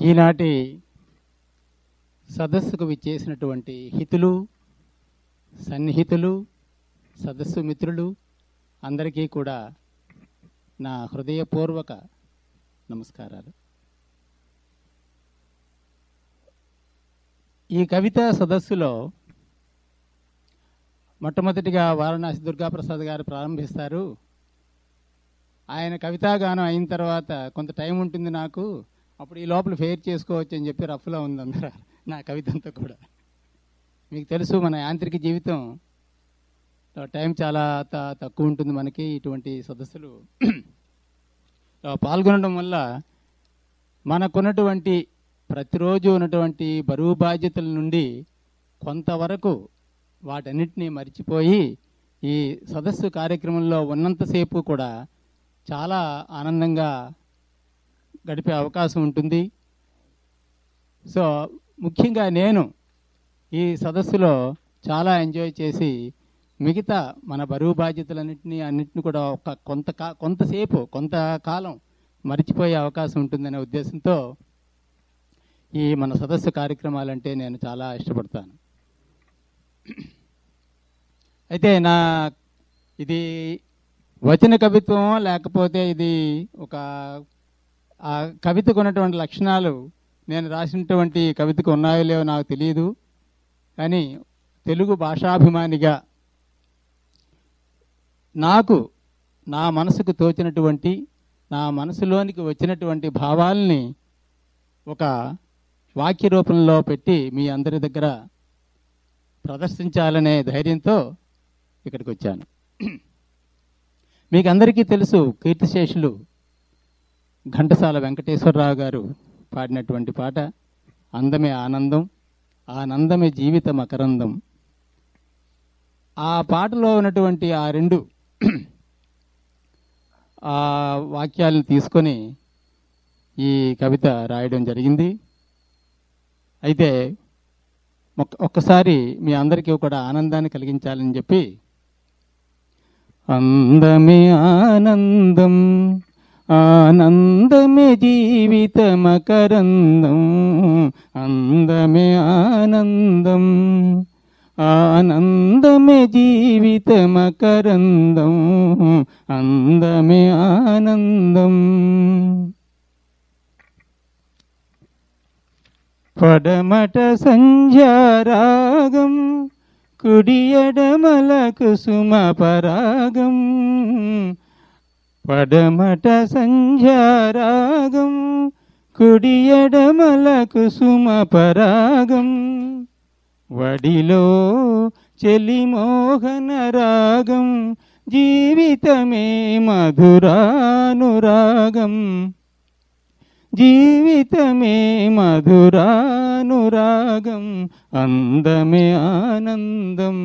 ఈనాటి సదస్సుకు విచ్చేసినటువంటి హితులు సన్నిహితులు సదస్సు మిత్రులు అందరికీ కూడా నా హృదయపూర్వక నమస్కారాలు ఈ కవితా సదస్సులో మొట్టమొదటిగా వారణాసి దుర్గాప్రసాద్ గారు ప్రారంభిస్తారు ఆయన కవితాగానం అయిన తర్వాత కొంత టైం ఉంటుంది నాకు అప్పుడు ఈ లోపల ఫెయిర్ చేసుకోవచ్చు అని చెప్పి రఫ్లో ఉంది అందరూ నా కవిత అంతా కూడా మీకు తెలుసు మన యాంత్రిక జీవితం టైం చాలా త- తక్కువ ఉంటుంది మనకి ఇటువంటి సదస్సులు పాల్గొనడం వల్ల మనకున్నటువంటి ప్రతిరోజు ఉన్నటువంటి బరువు బాధ్యతల నుండి కొంతవరకు వాటన్నిటినీ మర్చిపోయి ఈ సదస్సు కార్యక్రమంలో ఉన్నంతసేపు కూడా చాలా ఆనందంగా గడిపే అవకాశం ఉంటుంది సో ముఖ్యంగా నేను ఈ సదస్సులో చాలా ఎంజాయ్ చేసి మిగతా మన బరువు బాధ్యతలన్నింటినీ అన్నింటినీ కూడా ఒక కొంత కా కొంతసేపు కొంతకాలం మర్చిపోయే అవకాశం ఉంటుందనే ఉద్దేశంతో ఈ మన సదస్సు కార్యక్రమాలంటే నేను చాలా ఇష్టపడతాను అయితే నా ఇది వచన కవిత్వం లేకపోతే ఇది ఒక ఆ కవితకు ఉన్నటువంటి లక్షణాలు నేను రాసినటువంటి కవితకు ఉన్నాయో లేవో నాకు తెలియదు కానీ తెలుగు భాషాభిమానిగా నాకు నా మనసుకు తోచినటువంటి నా మనసులోనికి వచ్చినటువంటి భావాల్ని ఒక వాక్య రూపంలో పెట్టి మీ అందరి దగ్గర ప్రదర్శించాలనే ధైర్యంతో ఇక్కడికి వచ్చాను మీకు అందరికీ తెలుసు కీర్తిశేషులు ఘంటసాల వెంకటేశ్వరరావు గారు పాడినటువంటి పాట అందమే ఆనందం ఆనందమే జీవిత మకరందం ఆ పాటలో ఉన్నటువంటి ఆ రెండు ఆ వాక్యాలను తీసుకొని ఈ కవిత రాయడం జరిగింది అయితే ఒక్- ఒక్కసారి మీ అందరికీ కూడా ఆనందాన్ని కలిగించాలని చెప్పి అందమే ఆనందం ఆనందమే జీవితమకరందం అందమే ఆనందం ఆనందమే జీవితమకరందం అందమే ఆనందం పడమట సంధ్యారాగం కుడియడమల కుసుమ పరాగం పడమట సంధ్యారాగం కుడియడమల కుసుమ పరాగం వడిలో చెలిమోహన రాగం జీవితమే మధురానురాగం జీవితమే మధురానురాగం అందమే ఆనందం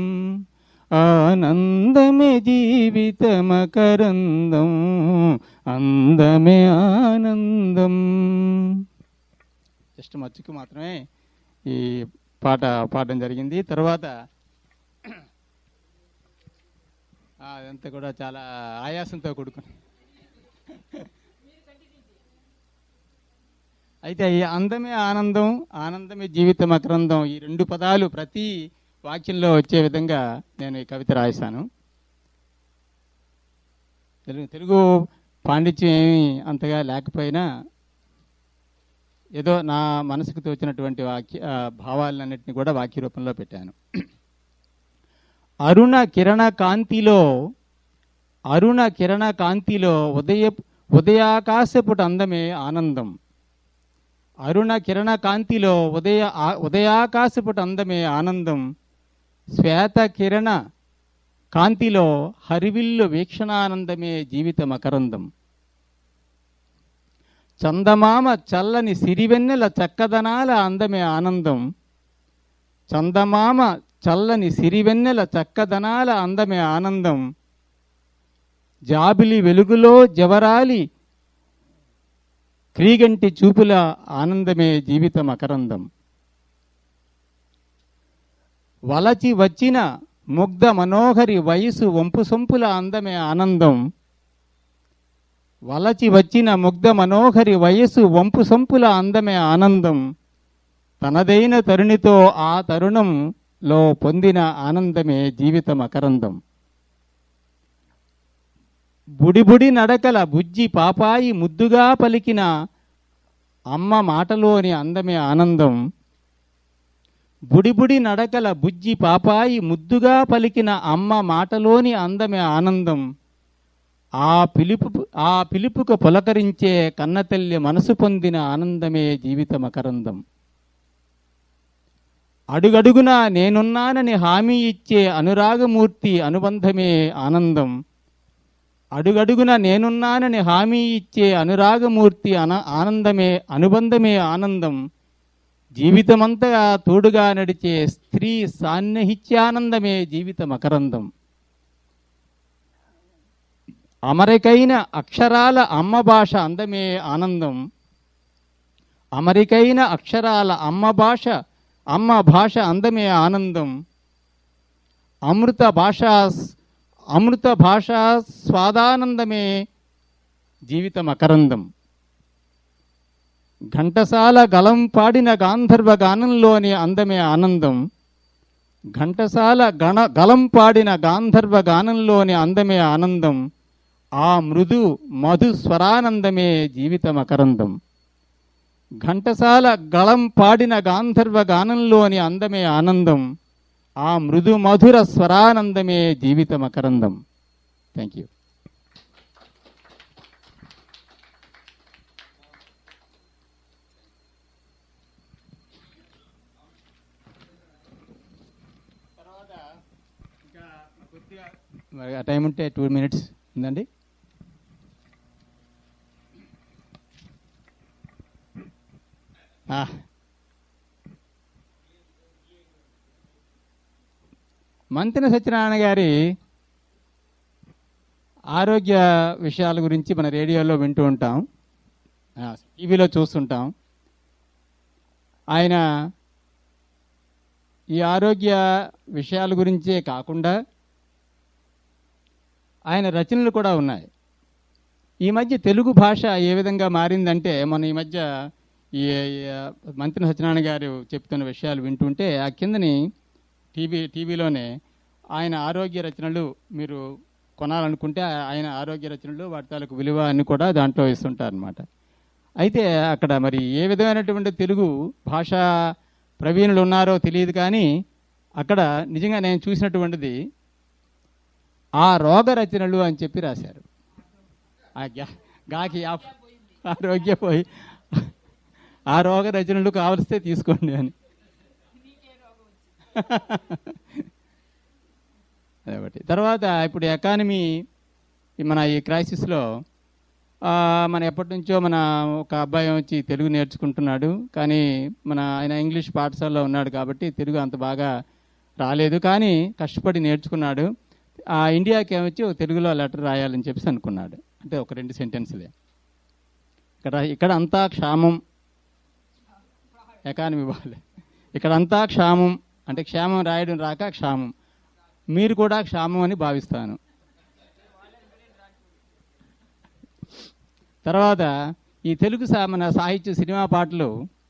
ఆనందమే జీవితమకరందం అందమే ఆనందం జస్ట్ మచ్చుకు మాత్రమే ఈ పాట పాడడం జరిగింది తర్వాత ఆ, అదంతా కూడా చాలా ఆయాసంతో కూడుకుని అయితే ఈ అందమే ఆనందం ఆనందమే జీవితం అక్రందం ఈ రెండు పదాలు ప్రతి వాక్యంలో వచ్చే విధంగా నేను ఈ కవిత రాశాను తెలుగు తెలుగు పాండిత్యం ఏమి అంతగా లేకపోయినా ఏదో నా మనసుకు తోచినటువంటి వాక్య ఆ, భావాలన్నింటినీ కూడా వాక్య రూపంలో పెట్టాను అరుణ కిరణ కాంతిలో అరుణ కిరణ కాంతిలో ఉదయ ఉదయాకాశపుట అందమే ఆనందం అరుణ కిరణ కాంతిలో ఉదయ ఆ- ఉదయాకాశపుట అందమే ఆనందం శ్వేత కిరణ కాంతిలో హరివిల్లు వీక్షణానందమే జీవిత మకరందం చందమామ చల్లని సిరివెన్నెల చక్కదనాల అందమే ఆనందం చందమామ చల్లని సిరివెన్నెల చక్కదనాల అందమే ఆనందం జాబిలి వెలుగులో జవరాలి క్రీగంటి చూపుల ఆనందమే జీవిత మకరందం వలచి వచ్చిన ముగ్ధ మనోహరి వయసు వంపు సొంపుల అందమే ఆనందం వలచి వచ్చిన ముగ్ధ మనోహరి వయస్సు వంపు సంపుల అందమే ఆనందం తనదైన తరుణితో ఆ తరుణంలో పొందిన ఆనందమే జీవితం అకరందం బుడిబుడి నడకల బుజ్జి పాపాయి ముద్దుగా పలికిన అమ్మ మాటలోని అందమే ఆనందం బుడిబుడి నడకల బుజ్జి పాపాయి ముద్దుగా పలికిన అమ్మ మాటలోని అందమే ఆనందం ఆ పిలుపు ఆ పిలుపుకు పులకరించే కన్నతల్లి మనసు పొందిన ఆనందమే జీవితం అకరందం అడుగడుగున నేనున్నానని హామీ ఇచ్చే అనురాగమూర్తి అనుబంధమే ఆనందం అడుగడుగున నేనున్నానని హామీ ఇచ్చే అనురాగమూర్తి అన ఆనందమే అనుబంధమే ఆనందం జీవితమంతా తోడుగా నడిచే స్త్రీ సాన్నిహిత్యానందమే జీవితం అకరందం అమరికైన అక్షరాల అమ్మ భాష అందమే ఆనందం అమరికైన అక్షరాల అమ్మ భాష అమ్మ భాష అందమే ఆనందం అమృత భాష అమృత భాష స్వాదానందమే జీవితం అకరందం ఘంటసాల గలం పాడిన గాంధర్వ గానంలోని అందమే ఆనందం ఘంటసాల గణ గలం పాడిన గాంధర్వ గానంలోని అందమే ఆనందం ఆ మృదు మధు స్వరానందమే జీవితం అకరందం ఘంటసాల గళం పాడిన గాంధర్వ గానంలోని అందమే ఆనందం ఆ మృదు మధుర స్వరానందమే జీవితం అకరందం థ్యాంక్ యూ మరి ఆ టైం ఉంటే టూ మినిట్స్ ఉందండి ఆ. మంతెన సత్యనారాయణ గారి ఆరోగ్య విషయాల గురించి మన రేడియోలో వింటూ ఉంటాం ఆ, టీవీలో చూస్తుంటాం ఆయన ఈ ఆరోగ్య విషయాల గురించే కాకుండా ఆయన రచనలు కూడా ఉన్నాయి ఈ మధ్య తెలుగు భాష ఏ విధంగా మారిందంటే మన ఈ మధ్య ఈ ఈ, మంత్రి సత్యనారాయణ గారు చెప్తున్న విషయాలు వింటుంటే ఆ కిందని టీవీ టీవీలోనే ఆయన ఆరోగ్య రచనలు మీరు కొనాలనుకుంటే ఆ- ఆయన ఆరోగ్య రచనలు వాటి తాలూకు విలువ అన్ని కూడా దాంట్లో ఇస్తుంటారు అనమాట అయితే అక్కడ మరి ఏ విధమైనటువంటి తెలుగు భాష ప్రవీణులు ఉన్నారో తెలియదు కానీ అక్కడ నిజంగా నేను చూసినటువంటిది ఆ రోగ రచనలు అని చెప్పి రాశారు ఆ గ్యా- గాకి ఆ- ఆరోగ్య పోయి ఆ రోగ రచనలు కావలిస్తే తీసుకోండి అని అదొకటి తర్వాత ఇప్పుడు ఎకానమీ ఈ మన ఈ క్రైసిస్లో ఆ, మన ఎప్పటి నుంచో మన ఒక అబ్బాయి వచ్చి తెలుగు నేర్చుకుంటున్నాడు కానీ మన ఆయన ఇంగ్లీష్ పాఠశాలలో ఉన్నాడు కాబట్టి తెలుగు అంత బాగా రాలేదు కానీ కష్టపడి నేర్చుకున్నాడు ఆ ఇండియాకి ఏమొచ్చి ఒక తెలుగులో లెటర్ రాయాలని చెప్పేసి అనుకున్నాడు అంటే ఒక రెండు సెంటెన్స్లే ఇక్కడ ఇక్కడ అంతా క్షామం ఎకానమీ బాగాలే ఇక్కడ అంతా క్షామం అంటే క్షేమం రాయడం రాక క్షామం మీరు కూడా క్షామం అని భావిస్తాను తర్వాత ఈ తెలుగు సా మన సాహిత్య సినిమా పాటలు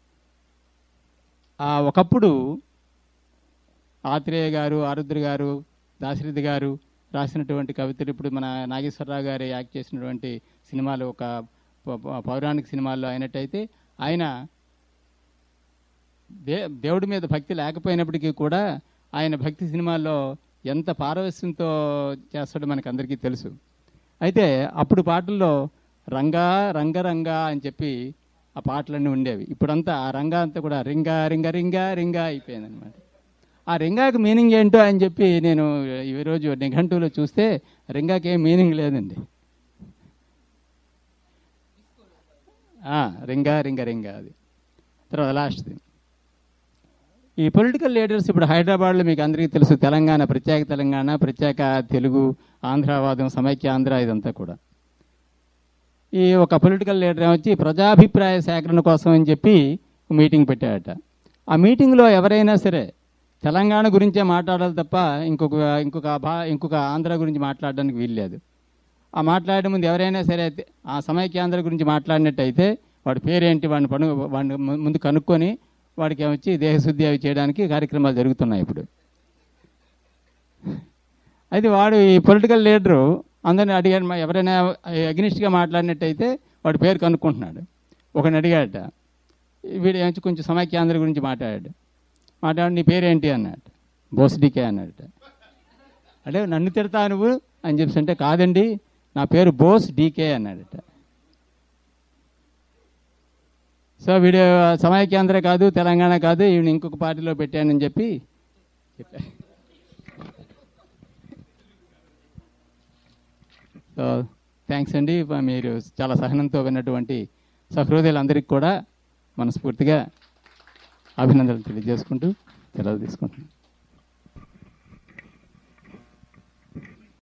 ఆ ఒకప్పుడు ఆత్రేయ గారు ఆరుద్ర గారు దాశరథి గారు రాసినటువంటి కవితలు ఇప్పుడు మన నాగేశ్వరరావు గారు యాక్ట్ చేసినటువంటి సినిమాలు ఒక ప- ప- పౌరాణిక సినిమాల్లో అయినట్టయితే ఆయన దే దేవుడి మీద భక్తి లేకపోయినప్పటికీ కూడా ఆయన భక్తి సినిమాల్లో ఎంత పారవస్యంతో చేస్తాడో మనకు అందరికీ తెలుసు అయితే అప్పుడు పాటల్లో రంగా రంగరంగా అని చెప్పి ఆ పాటలన్నీ ఉండేవి ఇప్పుడంతా ఆ రంగా అంతా కూడా రింగా రింగ రింగా రింగా అయిపోయింది అనమాట ఆ రింగాకి మీనింగ్ ఏంటో అని చెప్పి నేను ఈరోజు నిఘంటువులో చూస్తే రింగాకి ఏం మీనింగ్ లేదండి ఆ, రింగా రింగ రింగా అది తర్వాత లాస్ట్ది ఈ పొలిటికల్ లీడర్స్ ఇప్పుడు హైదరాబాద్లో మీకు అందరికీ తెలుసు తెలంగాణ ప్రత్యేక తెలంగాణ ప్రత్యేక తెలుగు ఆంధ్రవాదం సమైక్య ఆంధ్ర ఇదంతా కూడా ఈ ఒక పొలిటికల్ లీడర్ వచ్చి ప్రజాభిప్రాయ సేకరణ కోసం అని చెప్పి మీటింగ్ పెట్టాడట ఆ మీటింగ్లో ఎవరైనా సరే తెలంగాణ గురించే మాట్లాడాలి తప్ప ఇంకొక ఇంకొక భా ఇంకొక ఆంధ్ర గురించి మాట్లాడడానికి వీల్లేదు ఆ మాట్లాడే ముందు ఎవరైనా సరే అయితే ఆ సమైక్యాంధ్ర గురించి మాట్లాడినట్టయితే వాడి పేరేంటి వాడిని పను వాడిని ము- ముందు కనుక్కొని వాడికి వచ్చి దేహశుద్ధి అవి చేయడానికి కార్యక్రమాలు జరుగుతున్నాయి ఇప్పుడు అయితే వాడు ఈ పొలిటికల్ లీడరు అందరిని అడిగాడు "మా ఎవరైనా అగ్నిస్ట్గా మాట్లాడినట్టయితే వాడి పేరు కనుక్కుంటున్నాడు ఒకని అడిగాడట వీడు ఏమొచ్చి కొంచెం సమైక్యాంధ్ర గురించి మాట్లాడాడు మాట్లాడి నీ పేరేంటి అన్నాడు బోస్డికే అన్నాడట అంటే నన్ను తిడతా నువ్వు అని చెప్పి అంటే కాదండి నా పేరు బోస్ డీకే అన్నాడట సో వీడు సమైక్యాంధ్ర కాదు తెలంగాణ కాదు ఈవిడ ఇంకొక పార్టీలో పెట్టానని చెప్పి చెప్పా సో థ్యాంక్స్ అండి మీరు చాలా సహనంతో విన్నటువంటి సహృదయులందరికీ కూడా మనస్ఫూర్తిగా అభినందనలు తెలియజేసుకుంటూ సెలవు తీసుకుంటున్నాను